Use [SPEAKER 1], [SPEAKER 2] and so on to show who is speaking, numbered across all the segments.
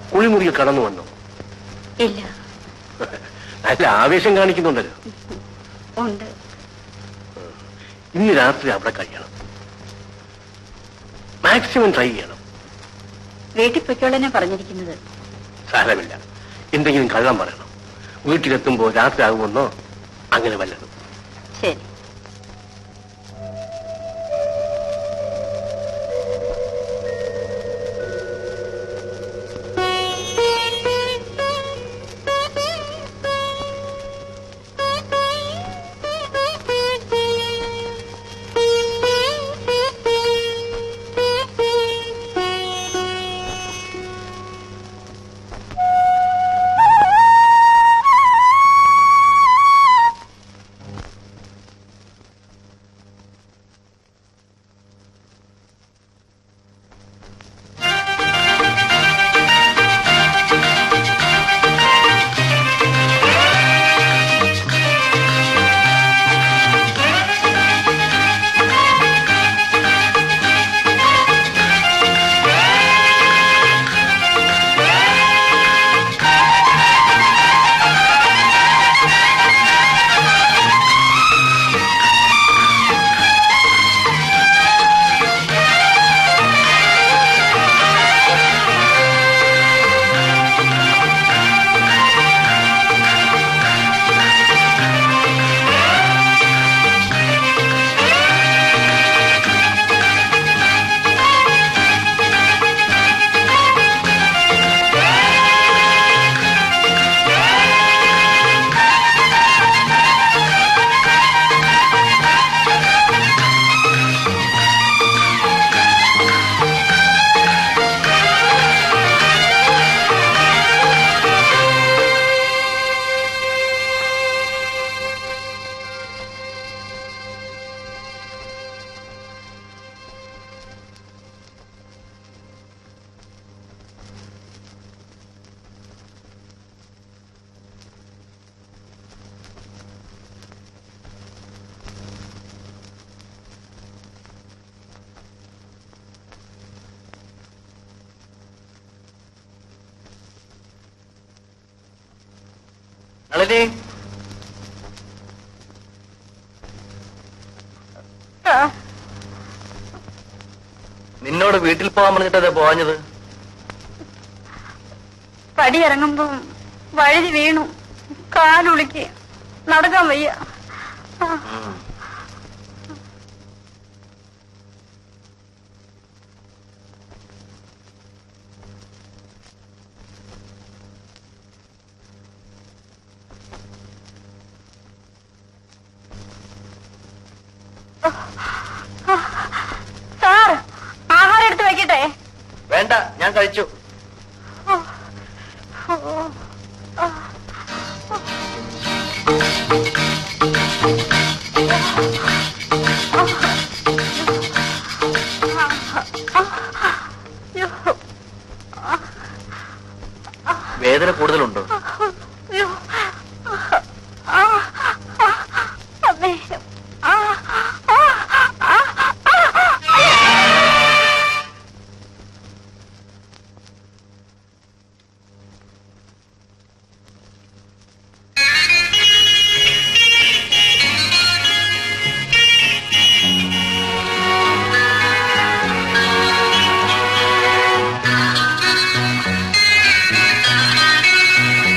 [SPEAKER 1] കുളിമുറിയിൽ കടന്നു വന്നു
[SPEAKER 2] ഇല്ല
[SPEAKER 1] നല്ല ആവേശം കാണിക്കുന്നുണ്ടല്ലോ
[SPEAKER 2] ഉണ്ട്
[SPEAKER 1] ഇന്ന് രാത്രി അവിടെ കഴിയണം മാക്സിമം ട്രൈ ചെയ്യണം
[SPEAKER 2] വീട്ടിൽ പൊയ്ക്കോളനെ പറഞ്ഞിരിക്കുന്നത്
[SPEAKER 1] സാരമില്ല എന്തെങ്കിലും കള്ളം പറയണം വീട്ടിലെത്തുമ്പോ രാത്രി ആകുമെന്നോ അങ്ങനെ വല്ലതും
[SPEAKER 2] ശരി
[SPEAKER 3] നളിനി നിന്നോട് വീട്ടിൽ പോകാൻ പറഞ്ഞിട്ടല്ലേ പോവാഞ്ഞത്
[SPEAKER 2] പടി ഇറങ്ങുമ്പോ വഴുതി വീണു കാലുളിക്ക് നടക്കാൻ വയ്യ ആ, സാർ ആഹാരം എടുത്ത് വെക്കട്ടെ
[SPEAKER 3] വേണ്ട ഞാൻ കഴിച്ചു വേദന കൂടുതലുണ്ടോ
[SPEAKER 2] അമ്മേ ആ ആ ആ
[SPEAKER 4] ആ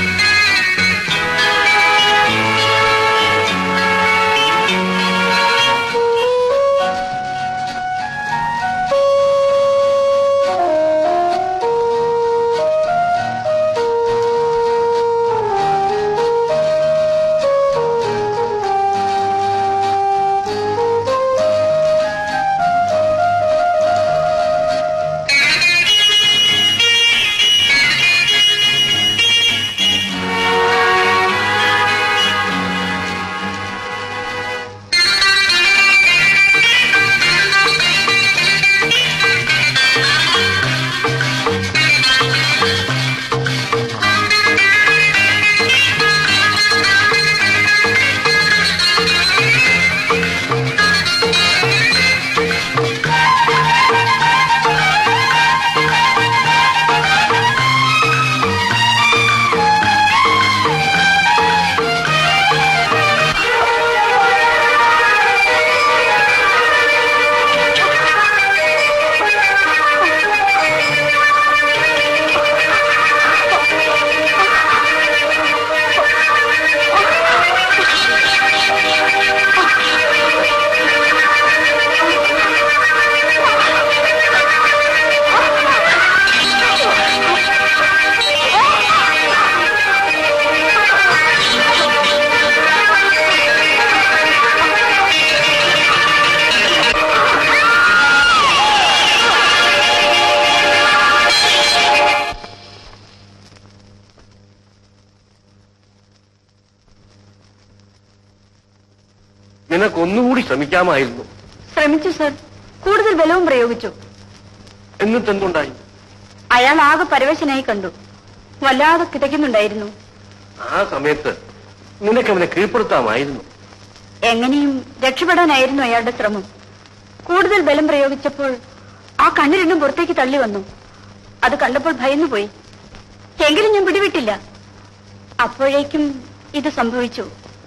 [SPEAKER 1] നിനക്കൊന്നുകൂടി ശ്രമിക്കാമായിരുന്നു
[SPEAKER 2] ശ്രമിച്ചു സർ കൂടുതൽ ബലവും പ്രയോഗിച്ചു
[SPEAKER 1] എന്നിട്ട് എന്തുണ്ടായി
[SPEAKER 2] അയാൾ ആകെ പരവശനായി കണ്ടു വല്ലാതെ കിതയ്ക്കുന്നുണ്ടായിരുന്നു
[SPEAKER 1] ആ സമയത്ത് നിനക്ക് അവനെ കീഴ്പ്പെടുത്താമായിരുന്നു
[SPEAKER 2] എങ്ങനെയും രക്ഷപ്പെടാനായിരുന്നു അയാളുടെ ശ്രമം കൂടുതൽ ബലം പ്രയോഗിച്ചപ്പോൾ ആ കണ്ണു രണ്ടും പുറത്തേക്ക് തള്ളി വന്നു അത് കണ്ടപ്പോൾ ഭയന്നുപോയി എങ്കിലും ഞാൻ പിടിവിട്ടില്ല അപ്പോഴേക്കും ഇത് സംഭവിച്ചു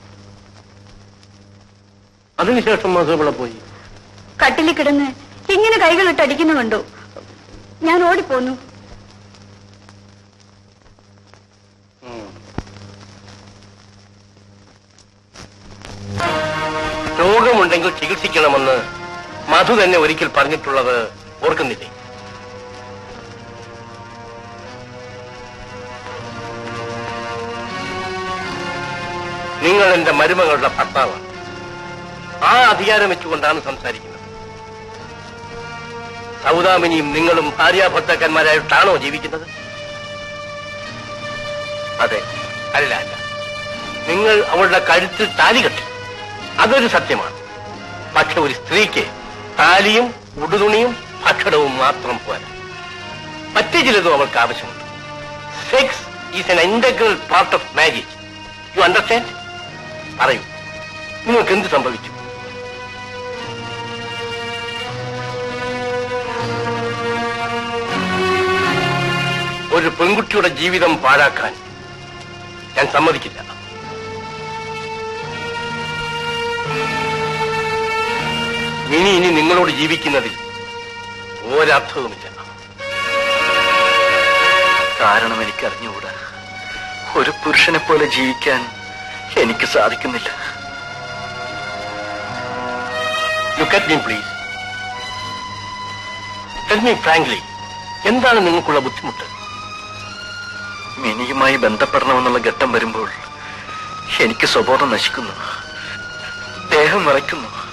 [SPEAKER 1] അതിനുശേഷം മാസവിള പോയി
[SPEAKER 2] കട്ടിലിൽ കിടന്ന് ഇങ്ങനെ കൈകളിട്ട് അടിക്കുന്നു കണ്ടു ഞാൻ ഓടിപ്പോന്നു
[SPEAKER 1] രോഗമുണ്ടെങ്കിൽ ചികിത്സിക്കണമെന്ന് മധു തന്നെ ഒരിക്കൽ പറഞ്ഞിട്ടുള്ളത് ഓർക്കുന്നില്ലേ നിങ്ങൾ എന്റെ മരുമകളുടെ ഭർത്താവാണ് ആ അധികാരം വെച്ചുകൊണ്ടാണ് സംസാരിക്കുന്നത് സൗദാമിനിയും നിങ്ങളും ഭാര്യാഭർത്താക്കന്മാരായിട്ടാണോ ജീവിക്കുന്നത്
[SPEAKER 3] അതെ
[SPEAKER 1] അല്ല അല്ല നിങ്ങൾ അവളുടെ കഴുത്തിൽ താലി കെട്ടി അതൊരു സത്യമാണ് പക്ഷെ ഒരു സ്ത്രീക്ക് താലിയും ഉടുതുണിയും ഭക്ഷണവും മാത്രം പോരാ മറ്റു ചിലതും അവൾക്ക് ആവശ്യമുണ്ട് sex is an integral part of marriage you understand പറയൂ നിങ്ങൾക്ക് എന്ത് സംഭവിച്ചു ഒരു പെൺകുട്ടിയുടെ ജീവിതം പാഴാക്കാൻ ഞാൻ സമ്മതിക്കില്ല ഇനി ഇനി നിങ്ങളോട് ജീവിക്കുന്നതിൽ ഒരർത്ഥവുമില്ല
[SPEAKER 3] കാരണം എനിക്ക് അറിഞ്ഞുകൂടാ ഒരു പുരുഷനെ പോലെ ജീവിക്കാൻ എനിക്ക് സാധിക്കുന്നില്ല
[SPEAKER 1] look at me please tell me frankly എന്താണ് നിങ്ങൾക്കുള്ള ബുദ്ധിമുട്ട്
[SPEAKER 3] മിനിയുമായി ബന്ധപ്പെടണമെന്നുള്ള ഘട്ടം വരുമ്പോൾ എനിക്ക് സ്വബോധം നശിക്കുന്നു ദേഹം വിറയ്ക്കുന്നു